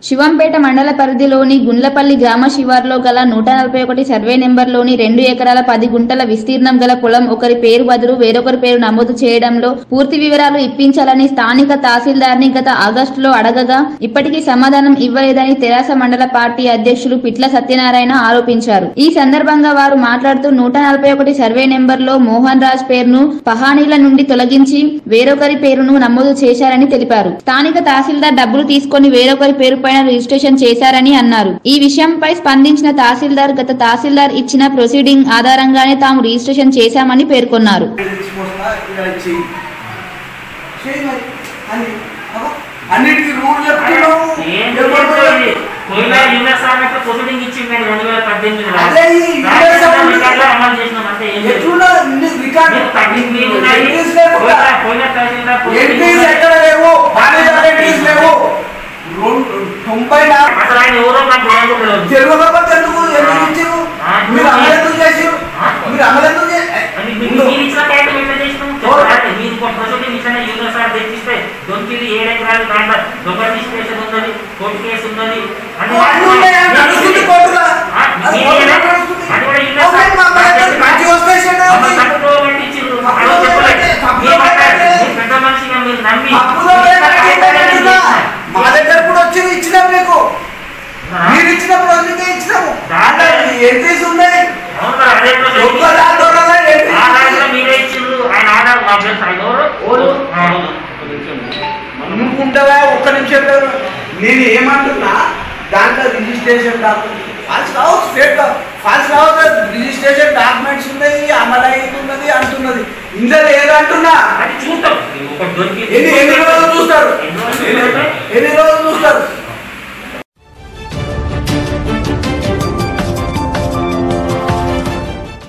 శివంపేట మండల పరిధిలోని గుండ్లపల్లి గ్రామ శివార్లో గల నూట నలభై ఒకటి సర్వే నెంబర్లోని రెండు ఎకరాల పది గుంటల విస్తీర్ణం గల పొలం ఒకరి పేరు బదులు వేరొకరి పేరు నమోదు చేయడంలో పూర్తి వివరాలు ఇప్పించాలని స్థానిక తహసీల్దార్ని గత ఆగస్టులో అడగగా ఇప్పటికీ సమాధానం ఇవ్వలేదని తెరాస మండల పార్టీ అధ్యక్షులు పిట్ల సత్యనారాయణ ఆరోపించారు ఈ సందర్భంగా వారు మాట్లాడుతూ నూట నలభై ఒకటి సర్వే నెంబర్లో మోహన్ రాజ్ పేరును పహానీల నుండి తొలగించి వేరొకరి పేరును నమోదు చేశారని తెలిపారు స్థానిక తహసీల్దార్ డబ్బులు తీసుకొని వేరొకరి పేరు పైన రిజిస్ట్రేషన్ చేశారని అన్నారు ఈ విషయంపై స్పందించిన తహసీల్దార్ గత తహసీల్దార్ ఇచ్చిన ప్రొసీడింగ్ ఆధారంగానే తాము రిజిస్ట్రేషన్ చేశామని పేర్కొన్నారు తెచ్చిపోతున్నా ఇలా చెయ్యి చెయ్యి మరి అని అబ్బా, అన్నిటికీ రూల్ చెప్తున్నావు ఏం ఎవరు చేసేది? పోయిన యుఎస్ ఆమెకు ప్రొసీడింగ్ ఇచ్చింది నేను రెండు వేల పద్దెనిమిదిలో. అదే ఈ దాన్ని US ఆమె రికార్డులో అమలు చేసినాం అంతే ఏం లేదు. ఎట్లున్నా ఇన్ని రికార్డు మీరు పద్దెనిమిది మీరు ఉన్నాయి. ఎంట్రీస్ లేకుండా పోయిన- పోయిన తహసీల్దార్ ప్రొసీడింగ్ ఎంట్రీస్ ఉన్నాయి. ఎక్కడ లేవు మేనేజర్ ఎంట్రీస్ లేవు రెండు తొంభై నాలుగు అసలు ఆయన ఎవరో నాకు తెలియదు కూడా తెలియదు. తెలుగు కాబట్టి ఎందుకు ఎందుకు ఇచ్చారు ఆ, మీరు అమలు ఎందుకు చేసారు ఆ. మీరు అమలు ఎందుకు చే- అది మీ- ఉండు. మీరు ఇచ్చిన కాగితం ఎట్లా చేసినాం? ఓ. చెప్పండి. మీరు ఇంకో ప్రొసీడింగ్ ఇచ్చిన యూఎస్ ఆర్ తెచ్చిస్తే దొంకిది ఏడు ఎకరాలు దాంట్లో దొంగ రిజిస్ట్రేషన్ ఉన్నది కోర్టు కేసు ఉన్నది అది అన్నీ ఉన్నాయా? నడుస్తుంది కోర్టులో. ఆ, అది మీరే కోర్టులో కదా? నడుస్తుంది. అది కూడా యూఎస్ ఓకే, ఆర్ మా అమ్మాయి మంచి వస్తాయి షెడ్ అమ్మ ఉంది. తప్పుదో పట్టించిర్రు. తప్పుదో అలా చెప్పలేదు. పెట్టే, తప్పుదో మీరు మాట్లాడారు. పెట్టే. మీరు పెద్ద మనిషిగా మీరు నమ్మి తప్పుదో పెట్టే, పెట్టే, పెట్టే. మా దగ్గర కూడా వచ్చి ఇచ్చినాం మీకు మీరు ఇచ్చిన రోజుకే ఇచ్చినాము దాంట్లో ఎంట్రీస్ ఉన్నాయి అవును కదా, అదే ప్రశ్న. ఒక్క దాంట్లోనే ఎంట్రీస్ ఆధార్ ఉన్నాయి. కూడా మీరే ఇచ్చిండ్రు ఆయన ఆధార్ మా ఫ్రెండ్స్ ఆయన ఎవరు? ఎవరు? అవును. అనుకుంటావా ఒక్క నిమిషం లేవు. నేను ఏమంటున్నా దాంట్లో రిజిస్ట్రేషన్ డాక్యుమెంట్ ఫాల్స్ కావచ్చు ఫేక్ కావచ్చు ఫాల్స్ కావచ్చు రిజిస్ట్రేషన్ డాక్యుమెంట్స్ ఉన్నాయి అమలు అవుతున్నది అంటున్నది ఇందులో ఏదంటున్నా అది చూస్తాం ఒక దొరికి ఎన్ని ఎన్ని రోజులు చూస్తారు ఎన్ని రోజులు ఎన్ని చూస్తారు? ఎన్ని రోజులు చూస్తారు